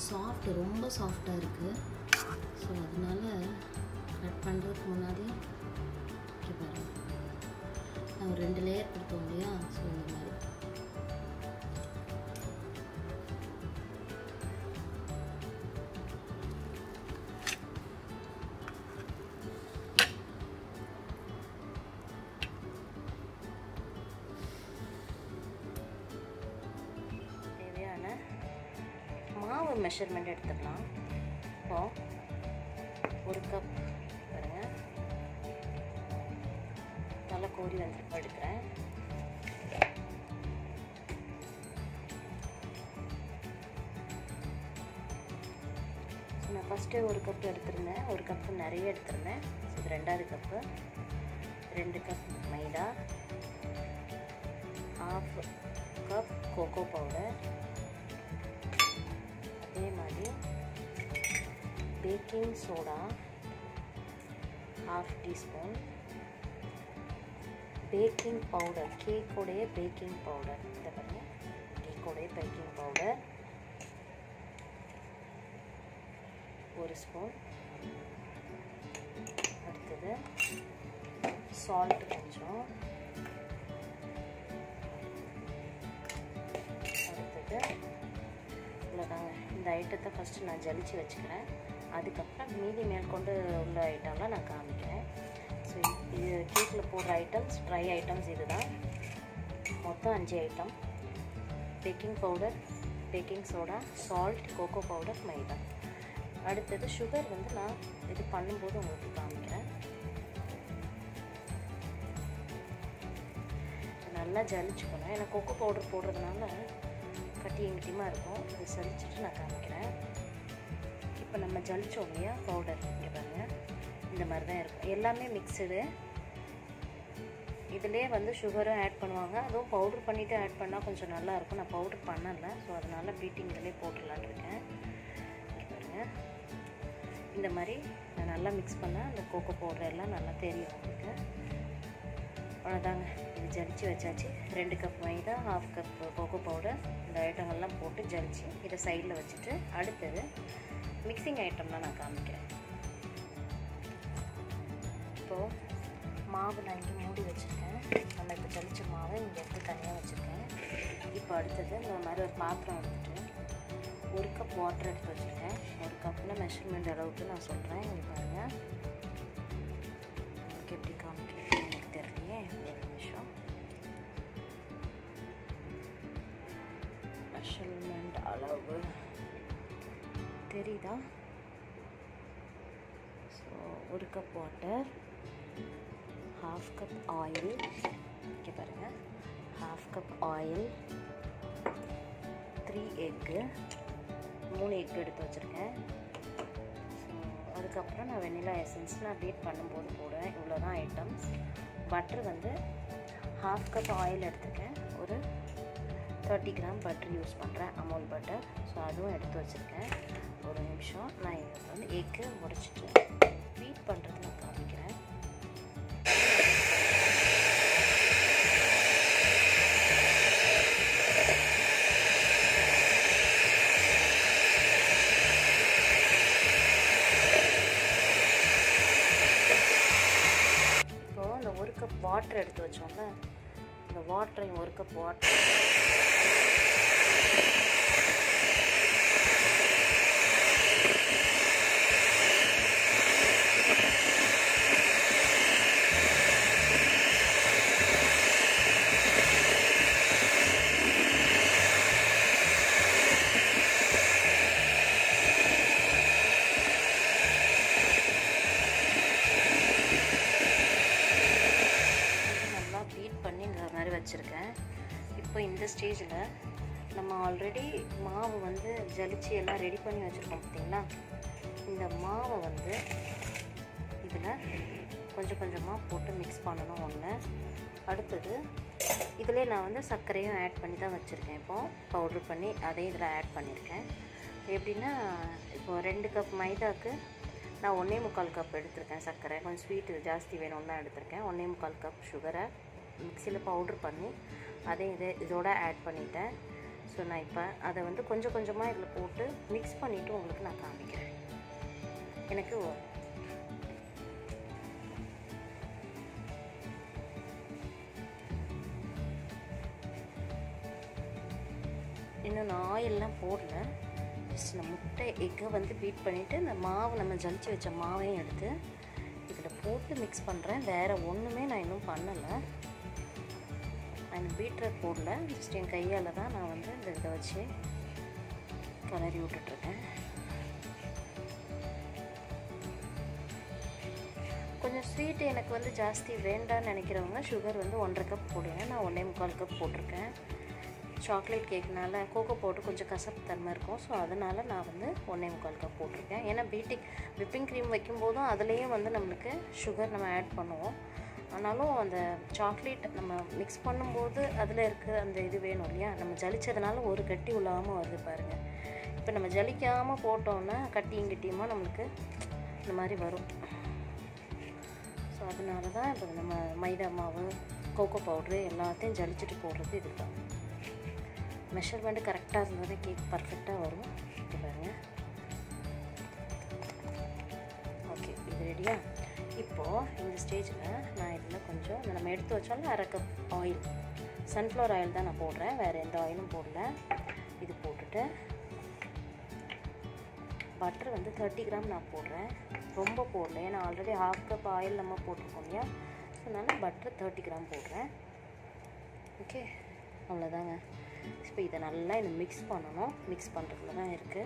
Soft ரொம்ப சாஃப்டாக இருக்குது ஸோ அதனால கட் பண்ணுறதுக்கு முன்னாடி இங்கே பாருங்க நான் ஒரு ரெண்டு லேயர் கொடுத்தோம் இல்லையா ஸோ இந்த மாதிரி தேவையான மாவு மெஷர்மெண்ட் எடுத்துக்கலாம் இப்போ ஒரு கப் பாருங்க நல்லா கோரி வந்து எடுக்கிறேன் ஸோ நான் ஃபஸ்ட்டு ஒரு கப் எடுத்திருந்தேன் ஒரு கப்பு நிறைய எடுத்திருந்தேன் ஸோ இது ரெண்டாவது கப்பு ரெண்டு cup maida half cup cocoa powder அதே மாதிரி baking soda half teaspoon baking powder கேக்கோடைய பேக்கிங் பவுடர் இதை பாருங்க கேக்கோடைய பேக்கிங் பவுடர் ஒரு ஸ்பூன் அடுத்தது சால்ட் கொஞ்சம் அடுத்தது இவ்வளோதாங்க இந்த ஐட்டத்தை ஃபஸ்ட்டு நான் ஜலிச்சு வச்சுக்கிறேன் அதுக்கப்புறம் மீதி மேற்கொண்டு உள்ள ஐட்டம்லாம் நான் காமிக்கிறேன் ஸோ இது கேக்கில் போடுற ஐட்டம்ஸ் ட்ரை ஐட்டம்ஸ் இதுதான் மொத்தம் அஞ்சு item baking powder baking soda salt cocoa powder maida அடுத்தது சுகர் வந்து நான் இது பண்ணும்போது உங்களுக்கு காமிக்கிறேன் நல்லா ஜலிச்சுக்கணும் ஏன்னா கொக்கோ பவுடர் போடுறதுனால கட்டி எங்கிட்டியமாக இருக்கும் அது சலிச்சுட்டு நான் காமிக்கிறேன் இப்போ நம்ம ஜலிச்சோம் இல்லையா பவுடர் இங்கே பாருங்கள் இந்த மாதிரி தான் இருக்கும் எல்லாமே மிக்சடு இதிலே வந்து சுகரும் ஆட் பண்ணுவாங்க அதுவும் பவுட்ரு பண்ணிவிட்டு ஆட் பண்ணால் கொஞ்சம் நல்லாயிருக்கும் நான் பவுட்ரு பண்ணலை ஸோ அதனால் பீட்டிங் இதிலே போட்டுடலான் இருக்கேன் இங்கே பாருங்கள் இந்த மாதிரி நான் நல்லா மிக்ஸ் பண்ணால் அந்த கோகோ பவுடர் எல்லாம் நல்லா தெரியும் உங்களுக்கு அவ்வளோதாங்க இது ஜலிச்சு வச்சாச்சு ரெண்டு cup maida half cup cocoa powder இந்த ஐட்டங்கள்லாம் போட்டு ஜலிச்சு இதை சைடில் வச்சுட்டு அடுத்தது மிக்சிங் ஐட்டம்லாம் நான் காமிக்கிறேன் இப்போது மாவு நான் இங்கே மூடி வச்சுருக்கேன் நம்ம இப்போ ஜலிச்ச மாவை இங்கே எடுத்து தனியாக வச்சுருக்கேன் இப்போ அடுத்தது இந்த மாதிரி ஒரு பாத்திரம் எடுத்துகிட்டு ஒரு கப் வாட்டர் எடுத்து வச்சுருக்கேன் ஒரு கப்பில் மெஷர்மெண்ட் அளவுக்கு நான் சொல்கிறேன் இங்கே பாருங்கள் உங்களுக்கு எப்படி காமிக்கிறேன் எனக்கு தெரியலையே ஒரு நிமிஷம் மெஷர்மெண்ட் அளவு தெரியுதா ஸோ ஒரு cup water half cup oil இங்கே பாருங்கள் half cup oil three egg மூணு எக் எடுத்து வச்சுருக்கேன் ஸோ அதுக்கப்புறம் நான் வெண்ணிலா எசன்ஸ் நான் பீட் பண்ணும்போது போடுவேன் இவ்வளோ தான் ஐட்டம்ஸ் பட்ரு வந்து ஹாஃப் கப் ஆயில் எடுத்துருக்கேன் ஒரு தேர்ட்டி கிராம் பட்டர் யூஸ் பண்ணுறேன் அமுல் பட்டர் ஸோ அதுவும் எடுத்து வச்சுருக்கேன் ஒரு நிமிஷம் நான் இதை வந்து எக்கு உடச்சிட்டு பீட் பண்ணுறது நான் காமிக்கிறேன் இப்போது அந்த ஒரு கப் வாட்டர் எடுத்து வச்சோம்ல இந்த வாட்டரையும் ஒரு கப் வாட்டர் நல்லா பீட் பண்ணி இந்த மாதிரி வச்சுருக்கேன் இப்போ இந்த ஸ்டேஜில் நம்ம ஆல்ரெடி மாவு வந்து ஜலிச்சு எல்லாம் ரெடி பண்ணி வச்சுருக்கோம் பார்த்தீங்களா இந்த மாவை வந்து இதில் கொஞ்சம் கொஞ்சமாக போட்டு மிக்ஸ் பண்ணணும் ஒன்று அடுத்தது இதிலே நான் வந்து சர்க்கரையும் ஆட் பண்ணி தான் வச்சுருக்கேன் இப்போது பவுட்ரு பண்ணி அதையும் இதில் ஆட் பண்ணியிருக்கேன் எப்படின்னா இப்போது ரெண்டு கப் மைதாக்கு நான் ஒன்றே முக்கால் கப் எடுத்திருக்கேன் சர்க்கரை கொஞ்சம் ஸ்வீட்டு ஜாஸ்தி வேணும்னு தான் எடுத்திருக்கேன் ஒன்றே முக்கால் கப் சுகரை மிக்சியில் பவுட்ரு பண்ணி அதையும் இதை இதோட ஆட் பண்ணிட்டேன் ஸோ ஸோ நான் இப்போ அதை வந்து கொஞ்சம் கொஞ்சமாக இதில் போட்டு மிக்ஸ் பண்ணிவிட்டு உங்களுக்கு நான் காமிக்கிறேன் எனக்கு இன்னும் நான் ஆயிலெலாம் போடல ஜஸ்ட் இந்த முட்டை எக்கை வந்து பீட் பண்ணிவிட்டு இந்த மாவு நம்ம ஜலிச்சு வச்ச மாவையும் எடுத்து இதில் போட்டு மிக்ஸ் பண்ணுறேன் வேறு ஒன்றுமே நான் இன்னும் பண்ணலை நான் பீட்ரட் போடல ஜஸ்ட் என் கையால் தான் நான் வந்து இந்த இதை வச்சு கிளறி விட்டுட்ருக்கேன் கொஞ்சம் ஸ்வீட் எனக்கு வந்து ஜாஸ்தி வேண்டாம்னு நினைக்கிறவங்க சுகர் வந்து ஒன்றரை கப் போடுங்க நான் ஒன்றே முக்கால் கப் போட்டிருக்கேன் சாக்லேட் கேக்னால கோகோ பவுடர் கொஞ்சம் கசப்பு தன்மை இருக்கும் ஸோ அதனால் நான் வந்து ஒன்றே முக்கால் கப் போட்டிருக்கேன் ஏன்னா பீட்டிங் விப்பிங் க்ரீம் வைக்கும்போதும் அதுலேயும் வந்து நம்மளுக்கு சுகர் நம்ம ஆட் பண்ணுவோம் ஆனாலும் அந்த சாக்லேட் நம்ம மிக்ஸ் பண்ணும்போது அதில் இருக்கிற அந்த இது வேணும் இல்லையா நம்ம ஜலிச்சதுனால ஒரு கட்டி உள்ளாமல் வருது பாருங்கள் இப்போ நம்ம ஜலிக்காமல் போட்டோன்னா கட்டியும் கட்டியுமா நம்மளுக்கு இந்த மாதிரி வரும் ஸோ அதனால தான் இப்போ நம்ம மைதா மாவு கோகோ பவுட்ரு எல்லாத்தையும் ஜலிச்சுட்டு போடுறது இதுதான் மெஷர்மெண்ட்டு கரெக்டாக இருந்தது கேக் பர்ஃபெக்டாக வரும் இது பாருங்கள் ஓகே இது ரெடியா இப்போது இந்த ஸ்டேஜில் நான் இதில் கொஞ்சம் இந்த நம்ம எடுத்து வச்சோம்ல அரை கப் ஆயில் சன்ஃப்ளவர் ஆயில் தான் நான் போடுறேன் வேறு எந்த ஆயிலும் போடல இது போட்டுட்டு பட்டர் வந்து தேர்ட்டி கிராம் நான் போடுறேன் ரொம்ப போடல ஏன்னா ஆல்ரெடி ஹாஃப் கப் ஆயில் நம்ம போட்டிருக்கோம் இல்லையா ஸோ அதனால் பட்டர் தேர்ட்டி கிராம் போடுறேன் ஓகே அவ்வளோதாங்க இப்போ இதை நல்லா இந்த மிக்ஸ் பண்ணணும் மிக்ஸ் பண்ணுறதுல தான் இருக்குது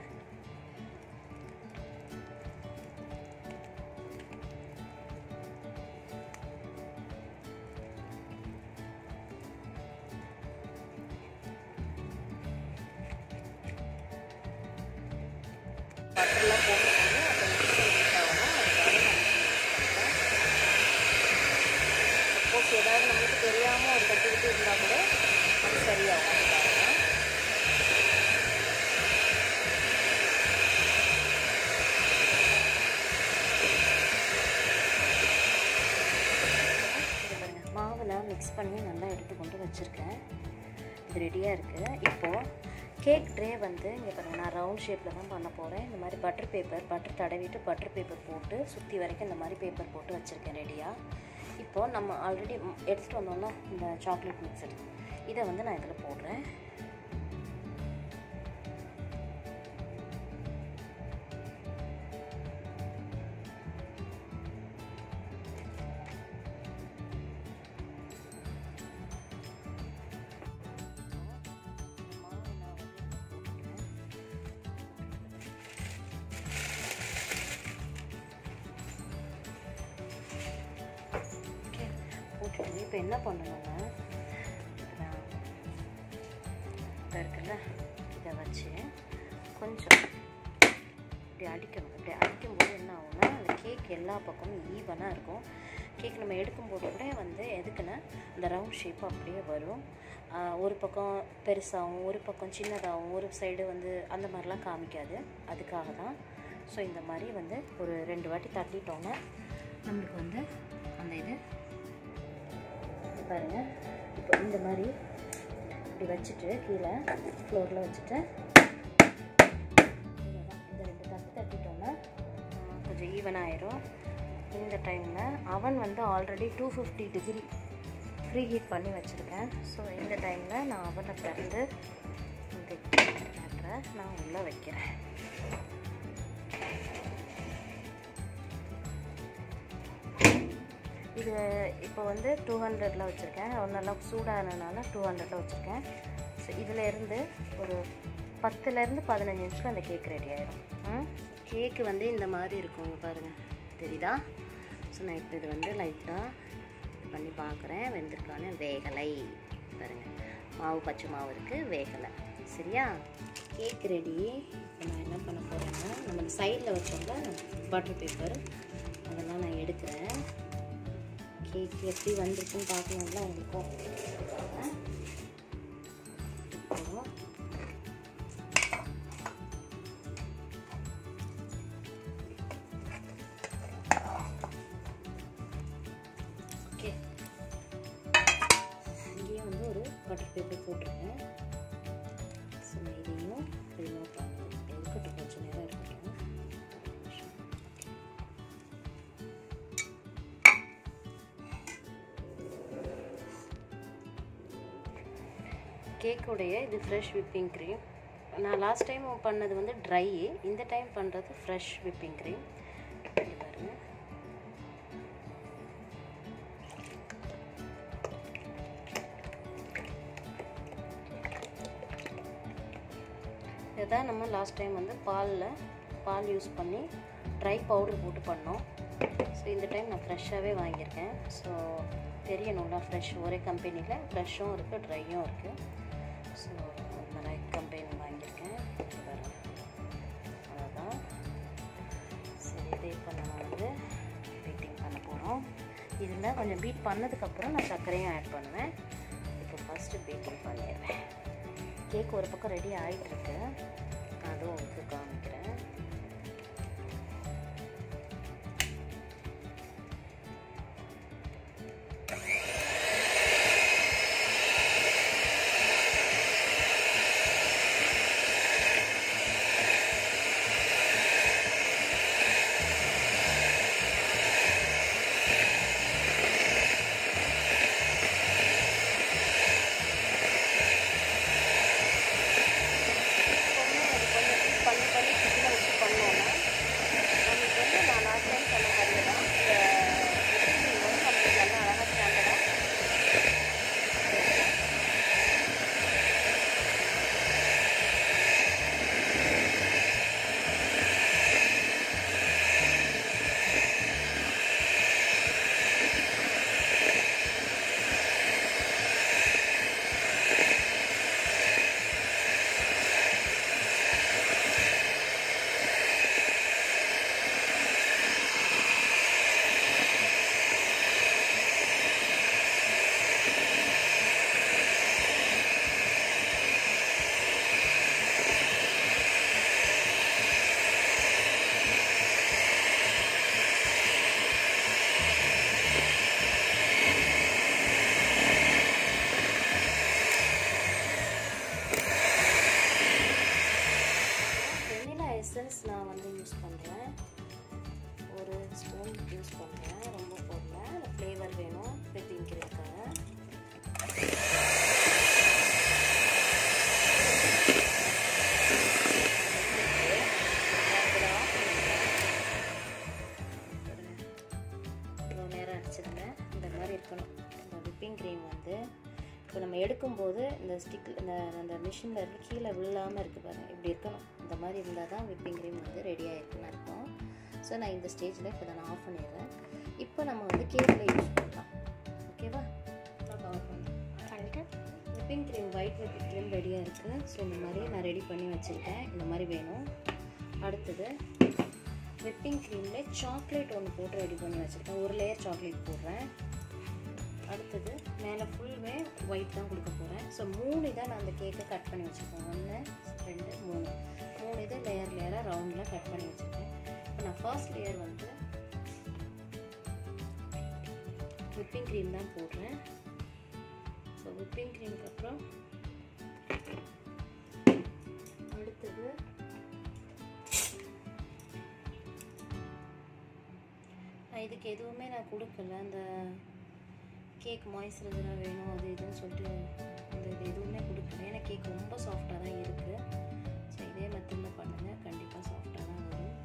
பட்டர்லாம் போட்டுருக்காங்க அதை மிக்ஸ் பண்ணி ஆகணும் அதுக்காக நான் சப்போஸ் ஏதாவது நம்மளுக்கு தெரியாமல் ஒரு கட்டிக்கிட்டு இருந்தால் கூட அது சரியாகும் அதுக்காக தான் இது பாருங்க மாவெல்லாம் மிக்ஸ் பண்ணி நல்லா எடுத்து கொண்டு வச்சுருக்கேன் இது ரெடியாக இருக்குது இப்போது கேக் ட்ரே வந்து இங்கே பாருங்க நான் ரவுண்ட் ஷேப்பில் தான் பண்ண போகிறேன் இந்த மாதிரி பட்டர் பேப்பர் பட்டர் தடவிட்டு பட்டர் பேப்பர் போட்டு சுற்றி வரைக்கும் இந்த மாதிரி பேப்பர் போட்டு வச்சுருக்கேன் ரெடியாக இப்போது நம்ம ஆல்ரெடி எடுத்துகிட்டு வந்தோம்னா இந்த சாக்லேட் மிக்சர் இதை வந்து நான் இதில் போடுறேன் ஓகே போட்டுட்டு இப்போ என்ன பண்ணணும்னா நான் இப்போ இருக்குல்ல இதை வச்சு கொஞ்சம் இப்படி அடிக்கணும் இப்படி அடிக்கும்போது என்ன ஆகும்னா அந்த கேக் எல்லா பக்கமும் ஈவனாக இருக்கும் கேக் நம்ம எடுக்கும்போது கூட வந்து எதுக்குன்னா அந்த ரவுண்ட் ஷேப் அப்படியே வரும் ஆஹ் ஒரு பக்கம் பெருசாகவும் ஒரு பக்கம் சின்னதாகவும் ஒரு சைடு வந்து அந்த மாதிரிலாம் காமிக்காது அதுக்காக தான் ஸோ இந்த மாதிரி வந்து ஒரு ரெண்டு வாட்டி தட்டிட்டோன்னா நம்மளுக்கு வந்து அந்த இது பாருங்க இப்போ இந்த மாதிரி இப்படி வச்சுட்டு கீழே ஃப்ளோரில் வச்சுட்டு இவ்வளவுதான். இந்த ரெண்டு தட்டு தட்டிட்டோன்னா ஆஹ், கொஞ்சம் ஈவன் ஆயிரும் இந்த டைமில் அவன் வந்து already two fifty degree preheat பண்ணி வச்சுருக்கேன் ஸோ இந்த டைமில் நான் அவனை திறந்து இந்த பேட்டரை நான் உள்ளே வைக்கிறேன் இது இப்போ வந்து டூ ஹண்ட்ரடில் வச்சுருக்கேன் நல்லா சூடானதுனால டூ ஹண்ட்ரடில் வச்சுருக்கேன் ஸோ இதில் இருந்து ஒரு பத்துலேருந்து பதினஞ்சு நிமிஷம் அந்த கேக் ரெடி ஆயிடும் கேக்கு வந்து இந்த மாதிரி இருக்கும் இங்க பாருங்கள் தெரியுதா ஸோ நான் இப்போ இது வந்து லைட்டாக பண்ணி பார்க்குறேன் வெந்திருக்கான்னு வேகலை பாருங்கள் மாவு பச்சை மாவு இருக்குது வேகலை சரியா கேக் ரெடி இப்போ நான் என்ன பண்ண போகிறேன்னா நம்ம சைடில் வச்சோம்ல பட்டர் பேப்பர் அதெல்லாம் நான் எடுக்கிறேன் கேக் எப்படி வந்திருக்குன்னு பார்க்கணும்ல உங்களுக்கும் அதுக்காக இப்போ ஓகே இங்கேயும் வந்து ஒரு பட்டர் பேப்பர் போட்டிருக்கேன் ஸோ கேக்குடைய இது ஃப்ரெஷ் விப்பிங் க்ரீம் நான் லாஸ்ட் டைம் பண்ணது வந்து ட்ரை இந்த டைம் பண்ணுறது ஃப்ரெஷ் விப்பிங் க்ரீம் பாருங்க இதான் நம்ம லாஸ்ட் டைம் வந்து பாலில் பால் யூஸ் பண்ணி ட்ரை பவுடர் போட்டு பண்ணோம் ஸோ இந்த டைம் நான் ஃப்ரெஷ்ஷாகவே வாங்கியிருக்கேன் ஸோ தெரியணும்ல ஃப்ரெஷ் ஒரே கம்பெனியில் ஃப்ரெஷ்ஷும் இருக்குது ட்ரையும் இருக்குது ஸோ அந்த கம்பெனி வாங்கியிருக்கேன் இது பாருங்க. அவ்வளோதான் சரி இதை இப்போ நம்ம வந்து பீட்டிங் பண்ண போகிறோம் இதில் கொஞ்சம் பீட் பண்ணதுக்கப்புறம் நான் சர்க்கரையும் ஆட் பண்ணுவேன் இப்போ ஃபஸ்ட்டு பீட்டிங் பண்ணிடுறேன் கேக் ஒரு பக்கம் ரெடி ஆகிட்டுருக்கு அதுவும் உங்களுக்கு காமிக்கிறேன் எப்பவுமே அது கொஞ்சம் heat பண்ணி பண்ணி ஃப்ரிட்ஜில் வச்சு பண்ணோன்னா நமக்கு வந்து நான் லாஸ்ட் டைம் சொன்ன மாதிரி தான் இந்த whipping cream வந்து நமக்கு நல்லா அழகாக ஸ்டாண்டர்டாக வெண்ணிலா எசன்ஸ் நான் வந்து யூஸ் பண்ணுறேன் ஒரு ஸ்பூன் யூஸ் பண்ணுறேன் ரொம்ப போடல ஃப்ளேவர் வேணும் விப்பிங் கிரீம்க்காக இவ்வளோ நேரம் அடிச்சதில் இந்த மாதிரி இருக்கணும் இந்த விப்பிங் க்ரீம் வந்து இப்போ நம்ம எடுக்கும்போது இந்த ஸ்டிக் இந்த அந்த மிஷினில் இருக்கு கீழே விழாமல் இருக்குது பாருங்க இப்படி இருக்கணும் இந்த மாதிரி இருந்தால் தான் விப்பிங் க்ரீம் வந்து ரெடி ஆகிருக்குன்னு அர்த்தம் ஸோ நான் இந்த ஸ்டேஜில் இப்போ நான் ஆஃப் பண்ணிடுறேன் இப்போ நம்ம வந்து கேக்கில் யூஸ் பண்ணலாம் ஓகேவா ஆஃப் பண்ணிட்டு whipping cream white whipping cream ரெடியாக இருக்குது ஸோ இந்த மாதிரி நான் ரெடி பண்ணி வச்சுருக்கேன் இந்த மாதிரி வேணும் அடுத்தது விப்பிங் க்ரீமில் சாக்லேட் ஒன்று போட்டு ரெடி பண்ணி வச்சுருக்கேன் ஒரு லேயர் சாக்லேட் போடுறேன் அடுத்தது மேலே ஃபுல்லுமே ஒயிட் தான் கொடுக்க போகிறேன் ஸோ மூணு இதை நான் அந்த கேக்கை கட் பண்ணி வச்சுருக்கேன் ஒன்று ரெண்டு மூணு மூணு இது லேயர் லேயராக ரவுண்டில் கட் பண்ணி வச்சுருக்கேன் இப்போ நான் ஃபர்ஸ்ட் லேயர் வந்து விப்பிங் க்ரீம் தான் போடுறேன் ஸோ விப்பிங் க்ரீம்க்கு அப்புறம் அடுத்தது நான் இதுக்கு எதுவுமே நான் கொடுக்கல அந்த கேக் மாய்ஸ்சரைசராக வேணும் அது இதுன்னு சொல்லிட்டு அந்த இது எதுவுமே கொடுக்கல ஏன்னா கேக் ரொம்ப சாஃப்டாக தான் இருக்குது ஸோ இதே மெத்தடில் பண்ணுங்கள் கண்டிப்பாக சாஃப்டாக தான் வரும்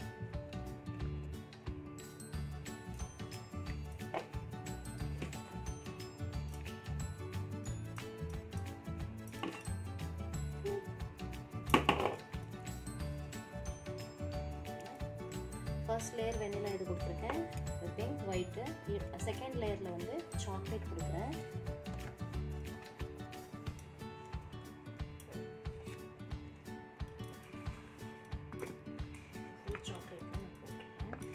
ஃபர்ஸ்ட் லேயர் வெண்ணிலா இது கொடுத்துருக்கேன் பிங்க் ஒயிட்டு செகண்ட் லேயரில் வந்து சாக்லேட் கொடுக்குறேன் சாக்லேட் நான் போட்டுருக்கேன்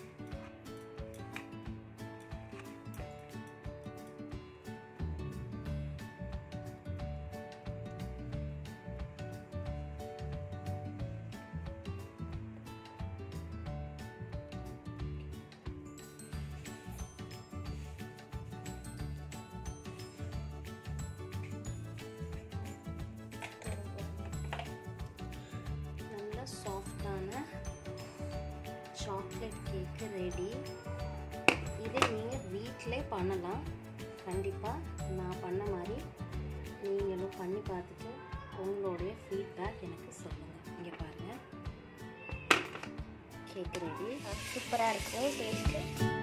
நல்ல சாஃப்டான சாக்லேட் கேக்கு ரெடி இதை நீங்கள் வீட்டிலே பண்ணலாம் கண்டிப்பாக நான் பண்ண மாதிரி நீங்களும் பண்ணி பார்த்துட்டு உங்களுடைய ஃபீட்பேக் எனக்கு சொல்லுங்கள் இங்கே பாருங்கள் கேக் ரெடி சூப்பராக இருக்குது டேஸ்ட்டு